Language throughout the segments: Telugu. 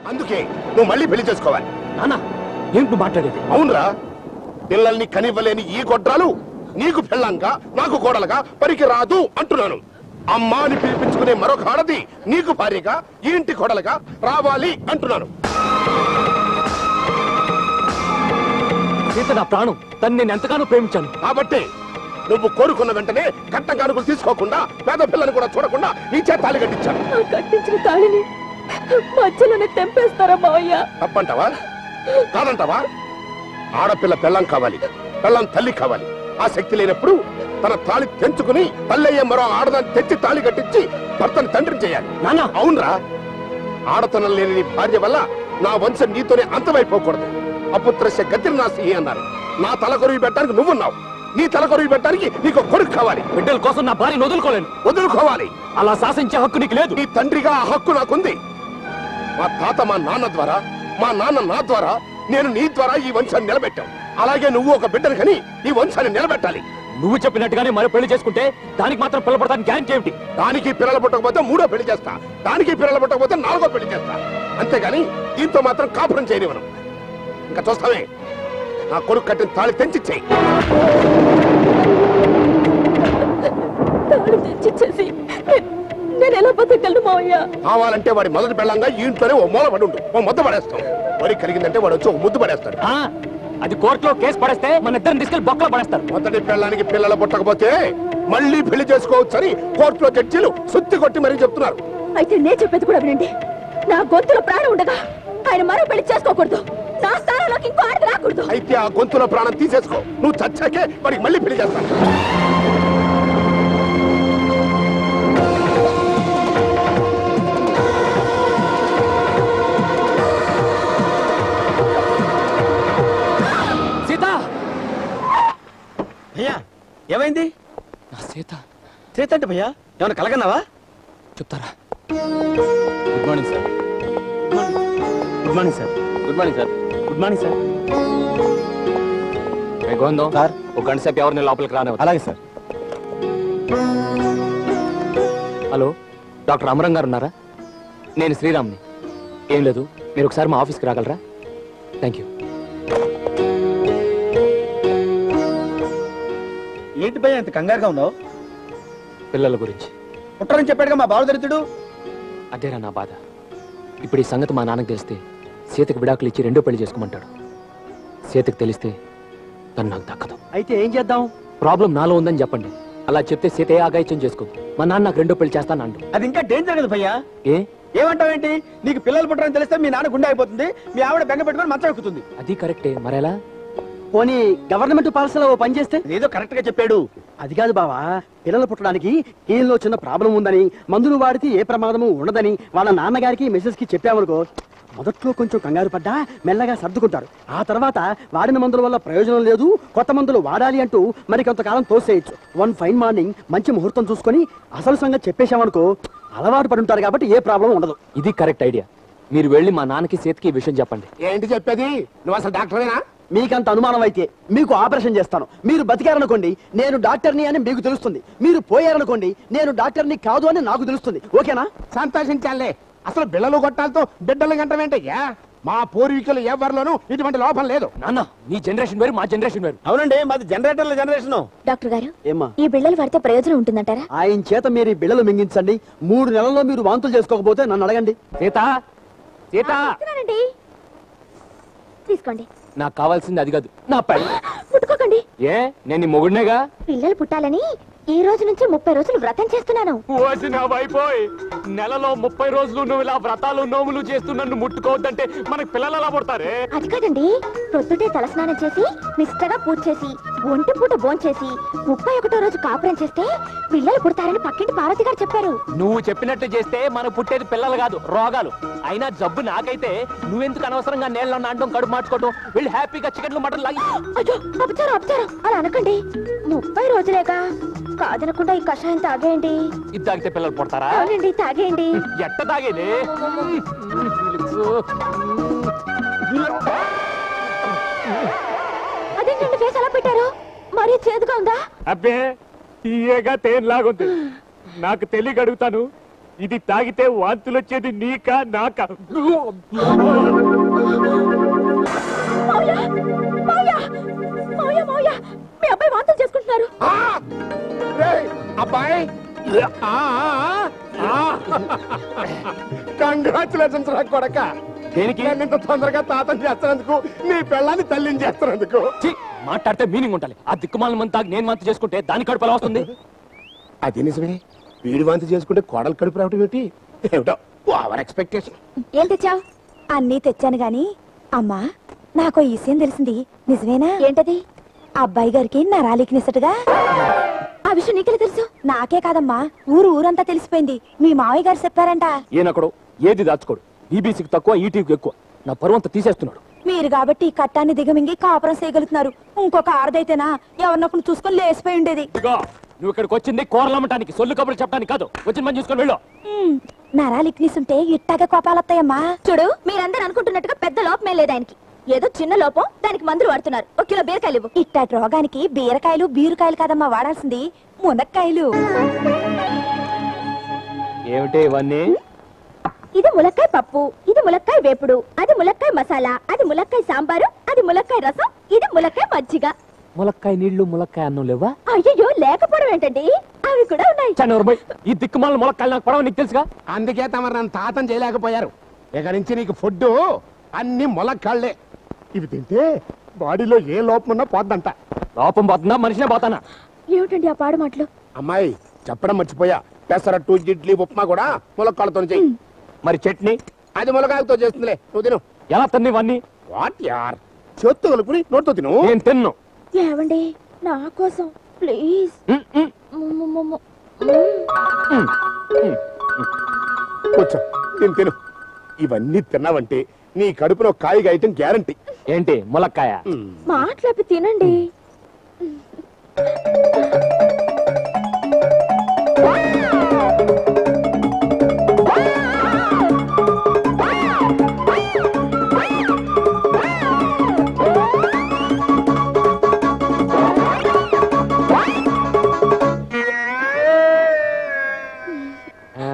అందుకే నువ్వు మళ్ళీ పెళ్లి చేసుకోవాలి నాన్న ఏంటి నువ్వు మాట్లాడేది అవునరా పిల్లల్ని కనివ్వలేని ఈ గొడ్రాలు నీకు పెళ్ళంగా నాకు కోడలుగా పనికి రాదు అంటున్నాను అమ్మా అని పిలిపించుకునే మరొక ఆడది నీకు భార్యగా ఈ ఇంటి కోడలుగా రావాలి అంటున్నాను సీత నా ప్రాణం తను నేను ఎంతగానో ప్రేమించాను కాబట్టి నువ్వు కోరుకున్న వెంటనే కట్ట కానుకలు తీసుకోకుండా పేద పిల్లని కూడా చూడకుండా నీ చేత తాళి కట్టించాను ఆ కట్టించిన తాళిని మధ్యలోనే తెంపేస్తారా మావయ్య తప్పంటావా కాదంటావా ఆడపిల్ల పెళ్ళం కావాలి పెళ్ళం తల్లి కావాలి ఆ శక్తి లేనప్పుడు తన తాళి తెంచుకుని తల్లయ్య మరో ఆడదాన్ని తెచ్చి తాళి కట్టించి భర్తను తండ్రిని చేయాలి నాన్న అవునరా ఆడతనం లేని నీ భార్య వల్ల నా వంశం నీతోనే అంతమైపోకూడదు అపుత్రస్య గతిర్నాసి అన్నారు నా తల కొరువి పెట్టడానికి నువ్వున్నావు నీ తల కొరువి పెట్టడానికి నీకు ఒక కొడుకు కావాలి బిడ్డల కోసం నా భార్యను వదులుకోలేను వదులుకోవాలి అలా శాసించే హక్కు నీకు లేదు నీ తండ్రిగా ఆ హక్కు నాకుంది మా తాత మా నాన్న ద్వారా మా నాన్న నా ద్వారా నేను నీ ద్వారా ఈ వంశాన్ని నిలబెట్టాం అలాగే నువ్వు ఒక బిడ్డను కని ఈ వంశాన్ని నిలబెట్టాలి నువ్వు చెప్పినట్టుగానే మరో పెళ్లి చేసుకుంటే దానికి మాత్రం పిల్లపడటానికి గ్యారెంటీ ఏమిటి దానికి పిల్లలు పుట్టకపోతే మూడో పెళ్లి చేస్తా దానికి పిల్లలు పుట్టకపోతే నాలుగో పెళ్లి చేస్తా అంతేగాని దీంతో మాత్రం కాపురం చేయనివ్వను ఇంకా చూస్తావే నా కొడుకు కట్టిన తాళి తెంచి చేయి తాళి తెచ్చిచ్చేసి నే- నేను ఎలా బతకగలను మావయ్య కావాలంటే వాడి మొదటి పెళ్ళంగా ఈ ఇంట్లోనే ఓ మూల పడి ఉండు ఓ ముద్ద పడేస్తాం వరి కలిగిందంటే వాడు వచ్చి ఒక ముద్దు పడేస్తాడు ఆ, అది కోర్టులో కేసు పడేస్తే మన ఇద్దరిని తీసుకెళ్లి బొక్కలో పడేస్తారు మొదటి పెళ్ళానికి పిల్లలు పుట్టకపోతే మళ్ళీ పెళ్లి చేసుకోవచ్చని కోర్టులో జడ్జీలు సుత్తి కొట్టి మరీ చెప్తున్నారు అయితే నేను చెప్పేది కూడా వినండి నా గొంతులో ప్రాణం ఉండగా ఆయన మరో పెళ్లి చేసుకోకూడదు నా స్థానంలోకి ఇంకో ఆడది రాకూడదు అయితే ఆ గొంతులో ప్రాణం తీసేసుకో నువ్వు చచ్చాకే వాడికి మళ్ళీ పెళ్లి చేస్తాను సీత భయ్యా ఏమైంది నా సీత చేత అంటే భయ్యా ఏమైనా కలగన్నావా చెప్తారా good morning sir good morning sir good morning sir good morning sir Govindam sir. ఒక గంట సేపు ఎవరిని లోపలికి రానే అలాగే సార్ హలో డాక్టర్ అమరం గారు ఉన్నారా నేను శ్రీరామ్ని ఏం లేదు మీరు ఒకసారి మా ఆఫీస్కి రాగలరా థ్యాంక్ యూ ఏంటి భయ్యా ఇంత కంగారుగా ఉన్నావు పిల్లల గురించి పుట్టరని చెప్పాడుగా మా బావ దరిద్రుడు అదేరా నా బాధ ఇప్పుడు ఈ సంగతి మా నాన్నకు తెలిస్తే సీతకు విడాకులు ఇచ్చి రెండో పెళ్లి చేసుకోమంటాడు సీతకు తెలిస్తే తను నాకు దక్కదు అయితే ఏం చేద్దాం ప్రాబ్లం నాలో ఉందని చెప్పండి అలా చెప్తే సీత ఏ ఆగాయిత్యం చేసుకో మా నాన్న నాకు రెండో పెళ్లి చేస్తాను అంటు అది ఇంకా డేంజర్ కదా భయ్యా ఏ ఏమంటావేంటి నీకు పిల్లలు పుట్టరని తెలిస్తే మీ నాన్న గుండె అయిపోతుంది మీ ఆవిడ బెంగ పెట్టుకొని మంచం ఎక్కుతుంది అది కరెక్టే మరెలా పోనీ గవర్నమెంట్ పాలసీలో ఓ పని చేస్తే ఏదో కరెక్ట్ గా చెప్పాడు అది కాదు బావా పిల్లలు పుట్టడానికి కీళ్ళలో చిన్న ప్రాబ్లం ఉందని మందులు వాడితే ఏ ప్రమాదము ఉండదని వాళ్ళ నాన్నగారికి మెసేజ్ కి చెప్పామనుకో మొదట్లో కొంచెం కంగారు పడ్డా మెల్లగా సర్దుకుంటారు ఆ తర్వాత వాడిన మందుల వల్ల ప్రయోజనం లేదు కొత్త మందులు వాడాలి అంటూ మరి కొంతకాలం తోసేయచ్చు వన్ ఫైన్ మార్నింగ్ మంచి ముహూర్తం చూసుకొని అసలు సంగతి చెప్పేశామనుకో అలవాటు పడి ఉంటారు కాబట్టి ఏ ప్రాబ్లం ఉండదు ఇది కరెక్ట్ ఐడియా మీరు వెళ్ళి మా నాన్నకి సీతకి ఈ విషయం చెప్పండి ఏంటి చెప్పేది నువ్వు అసలు డాక్టరేనా మీకంత అనుమానం అయితే మీకు ఆపరేషన్ చేస్తాను మీరు బతికారనుకోండి నేను డాక్టర్ని అని మీకు తెలుస్తుంది మీరు పోయారనుకోండి నేను డాక్టర్ని కాదు అని నాకు తెలుస్తుంది ఓకేనా సంతోషించాలే అసలు బిళ్ళలు కొట్టాలతో బిడ్డలు గంటమేంటయ్యా మా పూర్వీకులు ఎవరిలోనూ ఇటువంటి లోపం లేదు నాన్న మీ జనరేషన్ వేరు మా జనరేషన్ వేరు అవునండి మాది జనరేటర్ల జనరేషన్ డాక్టర్ గారు ఏమ్మా ఈ బిళ్ళలు వాడితే ప్రయోజనం ఉంటుందంటారా ఆయన చేత మీరు ఈ బిళ్ళలు మింగించండి మూడు నెలల్లో మీరు వాంతులు చేసుకోకపోతే నన్ను అడగండి సీత సీత ఇస్తున్నానండి. తీసుకోండి నాకు కావాల్సింది అది కాదు నా పెళ్ళి ముట్టుకోకండి ఏ నేను నీ మొగుడినేగా పిల్లలు పుట్టాలని ఈ రోజు నుంచి ముప్పై రోజులు వ్రతం చేస్తున్నాను వచ్చిన వైపోయి నెలలో ముప్పై రోజులు నువ్వు ఇలా వ్రతాలు నోములు చేస్తూ నన్ను ముట్టుకోవద్దంటే మనకు పిల్లలు ఎలా పుడతారే అది కాదండి ప్రొద్దుటే తలస్నానం చేసి నిష్టగా పూజ చేసి ఒంటి పూట భోంచేసి ముప్పై ఒకటో రోజు కాపురం చేస్తే పిల్లలు పుడతారని పక్కింటి పార్వతి గారు చెప్పారు నువ్వు చెప్పినట్టు చేస్తే మనకు పుట్టేది పిల్లలు కాదు రోగాలు అయినా జబ్బు నాకైతే నువ్వెందుకు అనవసరంగా నేలలో నాటడం కడుపు మార్చుకోవడం వెళ్ళి హ్యాపీగా చికెన్లు మటన్ లాగి అయ్యో అపచారం అపచారం అలా అనకండి ముప్పై రోజులేగా కాదనకుండా ఈ కషాయం తాగేయండి ఇది తాగితే పిల్లలు పుడతారా అవునండి తాగేయండి ఎట్ట తాగేది అదేంటండి ఫేస్ అలా పెట్టారు మరీ చేదుగా ఉందా అబ్బే తీయగా తేన్ లాగుంది నాకు తెలియక అడుగుతాను ఇది తాగితే వాంతులు వచ్చేది నీకా నాకా మావయ్య మావయ్య మావయ్య మావయ్య మీ అబ్బాయి వాంతులు చేసుకుంటున్నారు ఆ! రేయ్, అబ్బాయి కంగ్రాచులేషన్స్ రా కొడక దేనికి నేను ఇంత తొందరగా తాతం చేస్తున్నందుకు నీ పెళ్ళాన్ని తల్లిని చేస్తున్నందుకు ఛీ, మాట్లాడితే మీనింగ్ ఉండాలి ఆ దిక్కుమాల మంది తాగి నేను వాంతి చేసుకుంటే దాని కడుపు ఎలా వస్తుంది అది నిజమే వీడి వాంతి చేసుకుంటే కోడలు కడుపు రావటం ఏంటి ఏమిటో ఓవర్ ఎక్స్పెక్టేషన్ ఏం తెచ్చావు అన్నీ తెచ్చాను గాని అమ్మా నాకు ఈ విషయం తెలిసింది నిజమేనా ఏంటది అబ్బాయి గారికి నరాలికి నిసటుగా ఆ విషయం నీకెలా తెలుసు నాకే కాదమ్మా ఊరు ఊరంతా తెలిసిపోయింది మీ మావయ్య గారు చెప్పారంట ఈయనక్కడు ఏది దాచుకోడు ఈబీసీకి తక్కువ ఈటీకి ఎక్కువ నా పరువంతా తీసేస్తున్నాడు మీరు కాబట్టి ఈ కట్టాన్ని దిగమింగి కాపురం చేయగలుగుతున్నారు ఇంకొక ఆరదైతేనా ఎవరినొకరు చూసుకొని లేసిపోయి ఉండేది ఇదిగో నువ్వు ఇక్కడికి వచ్చింది కూరలమ్మటానికి సొల్లు కబుర్లు చెప్పడానికి కాదు వచ్చిన పని చూసుకొని వెళ్ళు ఉమ్, నరాలికి ఉంటే ఇట్టాగే కోపాలొత్తాయమ్మా చూడు మీరందరూ అనుకుంటున్నట్టుగా పెద్ద లోపమే లేదు ఆయనకి ఏదో చిన్న లోపం దానికి మందులు వాడుతున్నారు ఒక కిలో బీరకాయలు ఇవ్వు ఇట్టటి రోగానికి బీరకాయలు బీరుకాయలు కాదమ్మా వాడాల్సింది మునక్కాయలు ఏమిటి ఇవన్నీ ఇది ములక్కాయ పప్పు ఇది ములక్కాయ వేపుడు అది ములక్కాయ మసాలా అది ములక్కాయ సాంబారు అది ములక్కాయ రసం ఇది ములక్కాయ మజ్జిగ ములక్కాయ నీళ్లు ములక్కాయ అన్నం లేవా అయ్యో లేకపోవడం ఏంటండి అవి కూడా ఉన్నాయి చనూరుబై ఈ దిక్కుమాల ములక్కాయలు నాకు పడవ నీకు తెలుసుగా అందుకే తమరు నన్ను తాతం చేయలేకపోయారు ఇక నుంచి నీకు ఫుడ్ అన్ని మొలక్కాళ్లే ఇవి తింటే బాడీలో ఏ లోపం ఉన్నా పోద్దంట లోపం పోతుందా మనిషినే పోతానా ఏమిటండి ఆ పాడు మాటలు అమ్మాయి చెప్పడం మర్చిపోయా పెసరట్టు ఇడ్లీ ఉప్మా కూడా ములక్కాళ్ళతో చెయ్యి మరి చట్నీ అది ములకాయలతో చేస్తుందిలే నువ్వు తిను ఎలా తన్ని ఇవన్నీ వాట్ యార్ చేత్తో కలుపుని నోటితో తిను నేను తిన్ను ఏవండి నా కోసం ప్లీజ్ ఉమ్, ఉమ్. కూర్చో తిను తిను ఇవన్నీ తిన్నావంటే నీ కడుపులో కాయిగా ఐటమ్ గ్యారంటీ ఏంటి ములక్కాయ మాట్లాపి తినండి ఆ,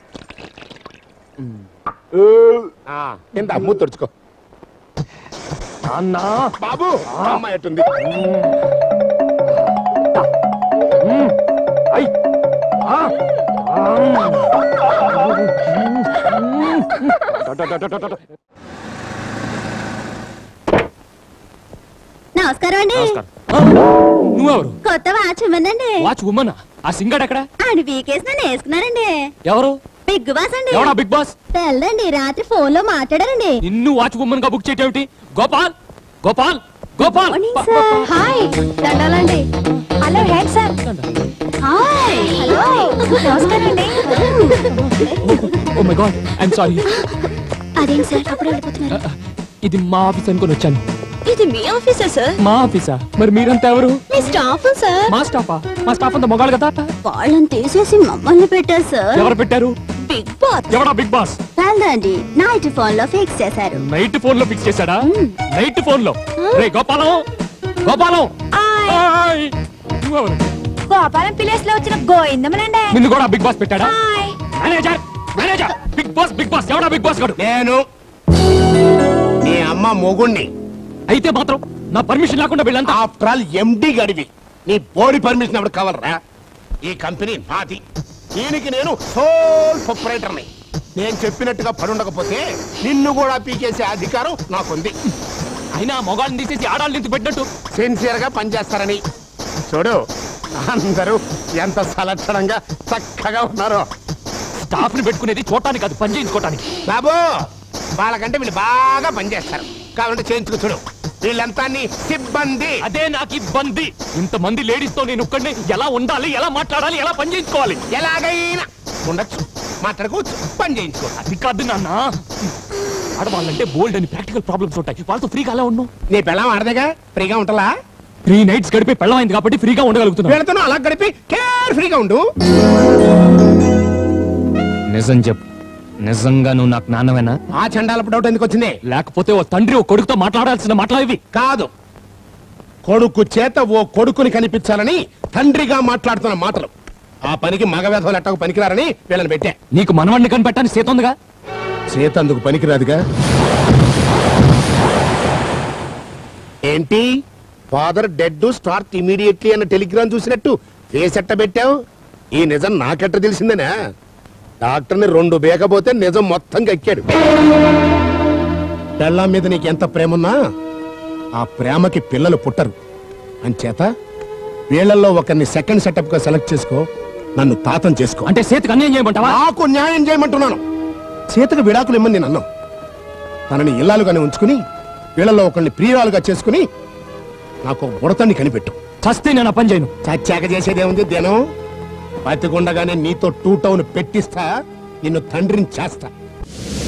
ఎంత అమ్ము తుడుచుకో నాన్నా బాబు అమ్మాయి ఎట్టుంది ఉమ్, ఐ, ఆ, ఆ. ట, ట, ట, ట, ట, ట. నమస్కారం అండి నమస్కారం ఆ, నువ్వెవరు కొత్త వాచ్ ఇవ్వనండి వాచ్ ఉమ్మనా ఆ సింగడ్ ఎక్కడ ఆడి పీకేసి నన్ను వేసుకున్నారండి ఎవరు బిగ్ బాస్ అండి ఎవడా బిగ్ బాస్ తెల్లండి రాత్రి ఫోన్ లో మాట్లాడారండి నిన్ను వాచ్ ఉమ్మన్ గా బుక్ చేయటం గోపాల్ గోపాల్ గోపాల్ ప- ప- ప- హాయ్ దండాలండి hello head sir hi hello నమస్కారం అండి oh my god I'm sorry అదేంటి సార్ అప్పుడు వెళ్ళిపోతున్నారు ఇది మా ఆఫీస్ అనుకుని వచ్చాను ఇది మీ ఆఫీసా సార్ మా ఆఫీసా మరి మీరంతా ఎవరు మీ స్టాఫ్ సార్ మా స్టాఫా మా స్టాఫ్ అంతా మొగాడు కదా వాళ్ళని తీసేసి మమ్మల్ని పెట్టారు సార్ ఎవరు పెట్టారు బిగ్ బాస్ ఎవడా బిగ్ బాస్ కాదండి నైట్ ఫోన్ లో ఫిక్స్ చేశారు నైట్ ఫోన్ లో ఫిక్స్ చేశాడా నైట్ ఫోన్ లో రే గోపాలం గోపాలం ఆయ్. నువ్వెవరు? గోపాలం ప్లేస్ లో వచ్చిన గోయిందమనండి నిన్ను కూడా బిగ్ బాస్ పెట్టాడా hi manager manager big boss big boss ఎవడా బిగ్ బాస్ గాడు నేను నీ అమ్మ మొగుణ్ణి అయితే మాత్రం నా పర్మిషన్ లేకుండా వీళ్ళంతా ఆఫ్టర్ ఆల్ ఎండి గడివి నీ బోడి పర్మిషన్ ఎవరు కావాలరా ఈ కంపెనీ నాది దీనికి నేను సోల్ ప్రొపరేటర్ని నేను చెప్పినట్టుగా పని ఉండకపోతే నిన్ను కూడా పీకేసే అధికారం నాకుంది అయినా మొగాళ్ళని తీసేసి ఆడాళ్ళని నించి పెట్టినట్టు సిన్సియర్ గా పనిచేస్తారని చూడు అందరూ ఎంత సలక్షణంగా చక్కగా ఉన్నారో స్టాఫ్ ని పెట్టుకునేది చూడటానికి కాదు పని చేయించుకోవటానికి బాబు వాళ్ళకంటే వీళ్ళు బాగా పనిచేస్తారు కావాలంటే చేయించుకు చూడు వీళ్ళంతా నీ సిబ్బంది అదే నాకు ఇబ్బంది ఇంతమంది లేడీస్ తో నేను ఒక్కడిని ఎలా ఉండాలి ఎలా మాట్లాడాలి ఎలా పని చేయించుకోవాలి ఎలాగైనా ఉండొచ్చు మాట్లాడుకోవచ్చు పని చేయించుకో అది కాదు నాన్న ఆడవాళ్ళంటే బోల్డ్ అని ప్రాక్టికల్ ప్రాబ్లమ్స్ ఉంటాయి వాళ్ళతో ఫ్రీగా అలా ఉన్నాం నీ పిల్లం ఆడదేగా ఫ్రీగా ఉంటలా త్రీ నైట్స్ గడిపి పెళ్ళమైంది కాబట్టి ఫ్రీగా ఉండగలుగుతున్నా వీళ్ళతో అలా గడిపి కేర్ ఫ్రీగా ఉండు నిజం చెప్పు నిజంగా నువ్వు నాకు నాన్నవేనా ఆ చండాలపు డౌట్ ఎందుకు వచ్చింది లేకపోతే ఓ తండ్రి ఓ కొడుకుతో మాట్లాడాల్సిన మాట్లాడేవి కాదు కొడుకు చేత ఓ కొడుకుని కనిపించాలని తండ్రిగా మాట్లాడుతున్న మాటలు ఆ పనికి మగ వేధవులు ఎట్టకు పనికిరారని వీళ్ళని పెట్టా నీకు మనవాడిని కనిపెట్టాలని సీత ఉందిగా చేత అందుకు పనికిరాదుగా ఏంటి ఫాదర్ డెడ్ స్టార్ట్ ఇమీడియట్లీ అన్న టెలిగ్రామ్ చూసినట్టు ఫేస్ ఎట్ట పెట్టావు ఈ నిజం నాకెట్ట తెలిసిందేనా డాక్టర్ని రెండు బేకపోతే నిజం మొత్తం కక్కాడు పెళ్ళాం మీద నీకు ఎంత ప్రేమున్నా ఆ ప్రేమకి పిల్లలు పుట్టరు అంచేత వీళ్ళల్లో ఒకరిని సెకండ్ సెటప్ గా సెలెక్ట్ చేసుకో నన్ను తాతం చేసుకో అంటే సీతకు అన్యాయం చేయమంటావా నాకు న్యాయం చేయమంటున్నాను సీతకు విడాకులు ఇమ్మని నేను అన్నాం తనని ఇల్లాలుగానే ఉంచుకుని వీళ్ళల్లో ఒకరిని ప్రియురాలుగా చేసుకుని నాకు ఒక బుడతాన్ని కనిపెట్టు చస్తే నేను ఆ పని చేయను చచ్చాక చేసేదేముంది దినం బతికుండగానే నీతో టూ టౌన్ పెట్టిస్తా నిన్ను తండ్రిని చేస్తా